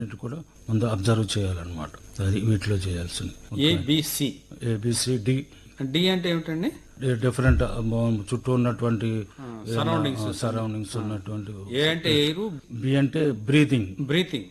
వీటి కూడా ముందు అబ్జర్వ్ చేయాలన్నమాట అది వీటిలో చేయాల్సింది ఏబిసి ఏబిసిడి డి అంటే ఏమిటండి డిఫరెంట్ చుట్టూ ఉన్నటువంటి surroundings. సరౌండింగ్స్ ఉన్నటువంటి ఏ అంటే ఎయిర్ బి అంటే బ్రీతింగ్ బ్రీతింగ్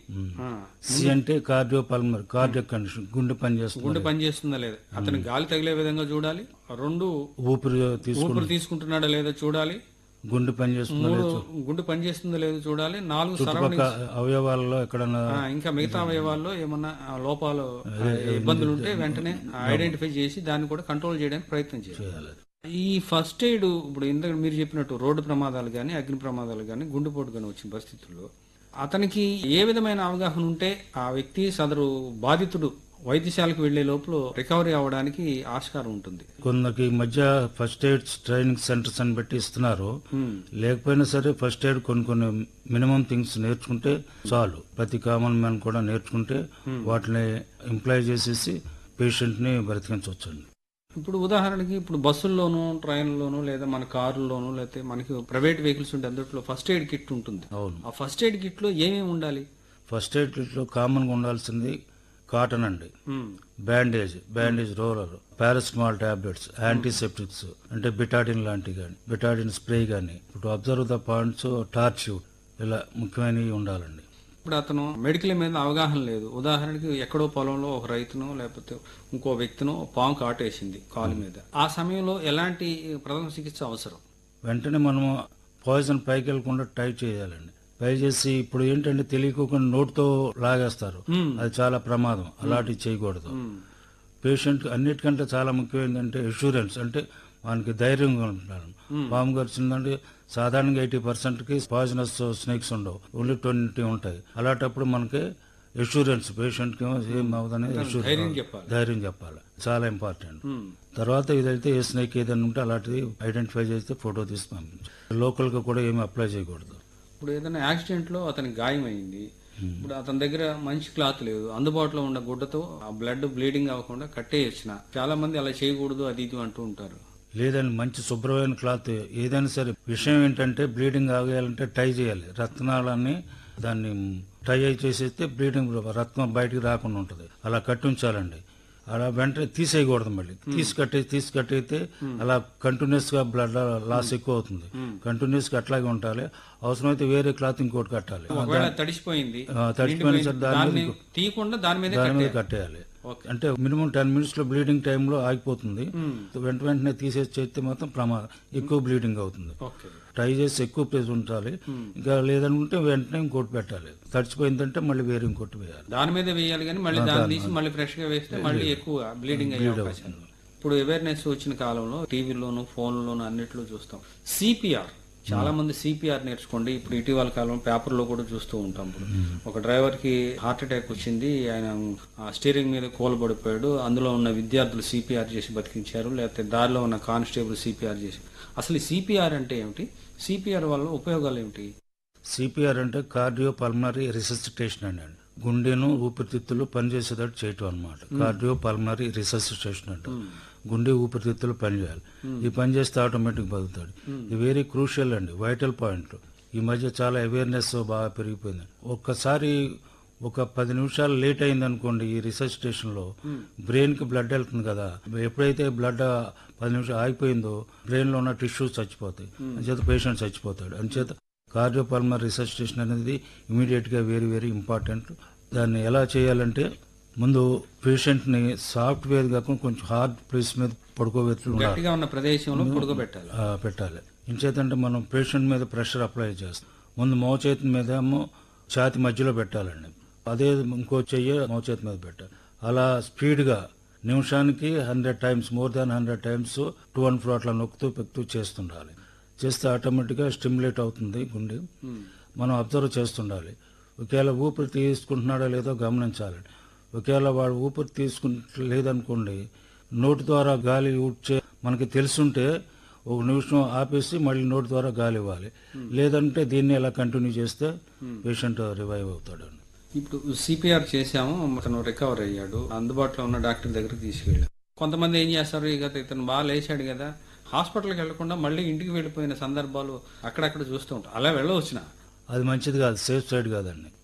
సి అంటే కార్డియో పల్మర్ కార్డియో కండిషన్ గుండె పని చేస్తుంది గుండె పని చేస్తుందా లేదా అతని గాలి తగిలే విధంగా చూడాలి రెండు ఊపిరి తీసుకుని ఊపిరి తీసుకుంటున్నాడా లేదో చూడాలి గుండె పని చేస్తుందా మూడు లేదో గుండె పని చేస్తుందో లేదో చూడాలి నాలుగు చుట్టుపక్క సరౌండింగ్స్ అవయవాలలో ఎక్కడన్నా ఆ, ఇంకా మిగతా అవయవాల్లో ఏమన్నా ఆ, లోపాలు ఆ, ఇబ్బందులు ఉంటే వెంటనే ఐడెంటిఫై చేసి దాన్ని కూడా కంట్రోల్ చేయడానికి ప్రయత్నం చేయాలి చేయాలి ఈ ఫస్ట్ ఎయిడ్ ఇప్పుడు ఇంతకు మీరు చెప్పినట్టు రోడ్డు ప్రమాదాలు కానీ అగ్ని ప్రమాదాలు కానీ గుండెపోటు కానీ వచ్చిన పరిస్థితుల్లో అతనికి ఏ విధమైన అవగాహన ఉంటే ఆ వ్యక్తి సదరు బాధితుడు వైద్యశాలకు వెళ్లే లోపల రికవరీ అవ్వడానికి ఆస్కారం ఉంటుంది కొందరికి ఈ మధ్య ఫస్ట్ ఎయిడ్ ట్రైనింగ్ సెంటర్స్ అని పెట్టి ఇస్తున్నారు Hmm. లేకపోయినా సరే ఫస్ట్ ఎయిడ్ కొన్ని కొన్ని మినిమం థింగ్స్ నేర్చుకుంటే చాలు ప్రతి కామన్ మ్యాన్ కూడా నేర్చుకుంటే వాటిని ఎంప్లాయ్ చేసేసి పేషెంట్ ని బ్రతికించవచ్చండి ఇప్పుడు ఉదాహరణకి ఇప్పుడు బస్సుల్లోనూ ట్రైన్లోనూ లేదా మన కారుల్లోనూ లేకపోతే మనకి ప్రైవేట్ వెహికల్స్ ఉంటే అందులో ఫస్ట్ ఎయిడ్ కిట్ ఉంటుంది అవును ఆ ఫస్ట్ ఎయిడ్ కిట్ లో ఏమేమి ఉండాలి ఫస్ట్ ఎయిడ్ లో కామన్ గా ఉండాల్సింది కాటన్ అండి bandage bandage roller paracetamol tablets antiseptics అంటే బిటాడిన్ లాంటివి కానీ బిటాడిన్ స్ప్రే కానీ ఇప్పుడు అబ్జర్వ్ ద పాయింట్స్ టార్చ్ ఇలా ముఖ్యమైనవి ఉండాలండి ఇప్పుడు అతను మెడికల్ మీద అవగాహన లేదు ఉదాహరణకి ఎక్కడో పొలంలో ఒక రైతును లేకపోతే ఇంకో వ్యక్తినో పాము కాటేసింది కాలు మీద ఆ సమయంలో ఎలాంటి ప్రథమ చికిత్స అవసరం వెంటనే మనము పాయిజన్ పైకి వెళ్ళకుండా టైట్ చేయాలండి పై చేసి ఇప్పుడు ఏంటంటే తెలియకోకుండా నోటితో లాగేస్తారు అది చాలా ప్రమాదం అలాంటివి చేయకూడదు పేషెంట్ అన్నిటికంటే చాలా ముఖ్యం ఏంటంటే ఇన్సూరెన్స్ అంటే మనకి ధైర్యంగా ఉంటారు పాము గరిచిందంటే సాధారణంగా ఎయిటీ పర్సెంట్ కి పాయిజనస్ స్నేక్స్ ఉండవు ఓన్లీ ట్వంటీ ఉంటాయి అలాంటప్పుడు మనకి ఇన్సూరెన్స్ పేషెంట్ కి ఏం అవ్వదని ధైర్యం ఇన్సూరెన్స్ చెప్పాలి ధైర్యం చెప్పాలి చాలా ఇంపార్టెంట్ ఉమ్. తర్వాత ఇదైతే ఏ స్నేక్ ఏదైనా ఉంటే అలాంటిది ఐడెంటిఫై చేస్తే ఫోటో తీసి పంపించాలి లోకల్ గా కూడా ఏమి అప్లై చేయకూడదు ఇప్పుడు ఏదైనా యాక్సిడెంట్ లో అతనికి గాయమైంది ఇప్పుడు అతని దగ్గర మంచి క్లాత్ లేదు అందుబాటులో ఉన్న గుడ్డతో ఆ బ్లడ్ బ్లీడింగ్ అవ్వకుండా కట్టేయచ్చిన చాలా మంది అలా చేయకూడదు అది ఇది అంటూ ఉంటారు లేదండి మంచి శుభ్రమైన క్లాత్ ఏదైనా సరే విషయం ఏంటంటే బ్లీడింగ్ ఆగేయాలంటే టై చేయాలి రత్నాలని దాన్ని టై అయి చేసేస్తే బ్లీడింగ్ రక్తం బయటికి రాకుండా ఉంటుంది అలా కట్టి ఉంచాలండి అలా వెంటనే తీసేయకూడదు మళ్ళీ తీసి కట్టి తీసి కట్టయితే అలా కంటిన్యూస్ గా బ్లడ్ లాస్ ఎక్కువ అవుతుంది కంటిన్యూస్ గా అట్లాగే ఉండాలి అవసరమైతే వేరే క్లాత్ ఇంకోటి కట్టాలి ఒకవేళ తడిసిపోయింది ఆ, తడిసిపోయిన సరే దాని దాన్ని మీద తీయకుండా దాని మీద దాని మీద కట్టేయాలి ఓకే. అంటే మినిమం టెన్ మినిట్స్ లో బ్లీడింగ్ టైంలో ఆగిపోతుంది వెంట వెంటనే తీసేసి చేస్తే మాత్రం ప్రమాదం ఎక్కువ బ్లీడింగ్ అవుతుంది ఓకే ట్రై చేసి ఎక్కువ ప్లేస్ ఉంచాలి ఇంకా లేదనుకుంటే వెంటనే ఇంకోటి పెట్టాలి తడిచిపోయిందంటే మళ్ళీ వేరే ఇంకోటి వేయాలి దాని మీద వేయాలి కానీ మళ్ళీ దాన్ని తీసి మళ్ళీ ఫ్రెష్ గా వేస్తే మళ్ళీ ఎక్కువ బ్లీడింగ్ అయ్యే అవకాశం ఉంది. ఇప్పుడు అవేర్నెస్ వచ్చిన కాలంలో టీవీలోను ఫోన్లోను అన్నిట్లో చూస్తాం సిపిఆర్ చాలా మంది సిపిఆర్ నేర్చుకోండి ఇప్పుడు ఇటీవల కాలం పేపర్ లో కూడా చూస్తూ ఉంటాం ఇప్పుడు ఒక డ్రైవర్ కి హార్ట్ అటాక్ వచ్చింది ఆయన ఆ స్టీరింగ్ మీద కూలబడిపోయాడు అందులో ఉన్న విద్యార్థులు సిపిఆర్ చేసి బతికించారు లేకపోతే దారిలో ఉన్న కానిస్టేబుల్ సిపిఆర్ చేసి అసలు ఈ సిపిఆర్ అంటే ఏమిటి సిపిఆర్ వల్ల ఉపయోగాలు ఏమిటి సిపిఆర్ అంటే కార్డియో పల్మనరీ రిససిటేషన్ అని అండి గుండెను ఊపిరితిత్తులు పనిచేసేటట్టు చేయటం అనమాట కార్డియో పల్మనరీ రిససిటేషన్ అంటే గుండె ఊపిరితిత్తులు పనిచేయాలి ఈ పని చేస్తే ఆటోమేటిక్ బతుకుతాడు ఇది వెరీ క్రూషియల్ అండి వైటల్ పాయింట్ ఈ మధ్య చాలా అవేర్నెస్ బాగా పెరిగిపోయింది ఒక్కసారి ఒక పది నిమిషాలు లేట్ అయింది అనుకోండి ఈ రిససిటేషన్ లో బ్రెయిన్ కి బ్లడ్ వెళ్తుంది కదా ఎప్పుడైతే బ్లడ్ పది నిమిషాలు ఆగిపోయిందో బ్రెయిన్ లో ఉన్న టిష్యూస్ చచ్చిపోతాయి అంచేత పేషెంట్ చచ్చిపోతాడు అంచేత కార్డియోపల్మర్ రిససిటేషన్ అనేది ఇమీడియట్ గా వెరీ వెరీ ఇంపార్టెంట్ దాన్ని ఎలా చేయాలంటే ముందు పేషెంట్ ని సాఫ్ట్వేర్ కాకుండా కొంచెం హార్డ్ ప్లేస్ మీద పడుకోబెట్టి ఉండాలి గట్టిగా ఉన్న ప్రదేశంలో పొడుకోబెట్టాలి ఆ, పెట్టాలి ఇంచేతంటే మనం పేషెంట్ మీద ప్రెషర్ అప్లై చేస్తాం ముందు మోచేతి మీద ఏమో ఛాతి మధ్యలో పెట్టాలండి అదే ఇంకో చెయ్యి మోచేతి మీద పెట్టాలి అలా స్పీడ్ గా నిమిషానికి hundred times more than hundred times to and fro అట్లా నొక్కుతూ పెక్కుతూ చేస్తుండాలి చేస్తే ఆటోమేటిక్ గా స్టిమ్యులేట్ అవుతుంది గుండె మనం అబ్జర్వ్ చేస్తుండాలి ఒకవేళ ఊపిరి తీసుకుంటున్నాడో లేదో గమనించాలి ఒకవేళ వాడు ఊపిరి తీసుకుంట లేదనుకోండి నోటి ద్వారా గాలి ఊడ్చే మనకి తెలుసుంటే ఒక నిమిషం ఆపేసి మళ్ళీ నోటి ద్వారా గాలి ఇవ్వాలి లేదంటే దీన్ని ఎలా కంటిన్యూ చేస్తే పేషెంట్ రివైవ్ అవుతాడు ఇప్పుడు సిపిఆర్ చేశాము అతను రికవర్ అయ్యాడు అందుబాటులో ఉన్న డాక్టర్ దగ్గరికి తీసుకెళ్ళాం కొంతమంది ఏం చేస్తారు ఇక ఇతను బాగా లేచాడు కదా హాస్పిటల్కి వెళ్లకుండా మళ్ళీ ఇంటికి వెళ్ళిపోయిన సందర్భాలు అక్కడక్కడ చూస్తూ ఉంటాం అలా వెళ్ళవచ్చున అది మంచిది కాదు సేఫ్ సైడ్ కాదండి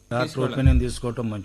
డాక్టర్ ఒపీనియన్ తీసుకోవటం మంచిది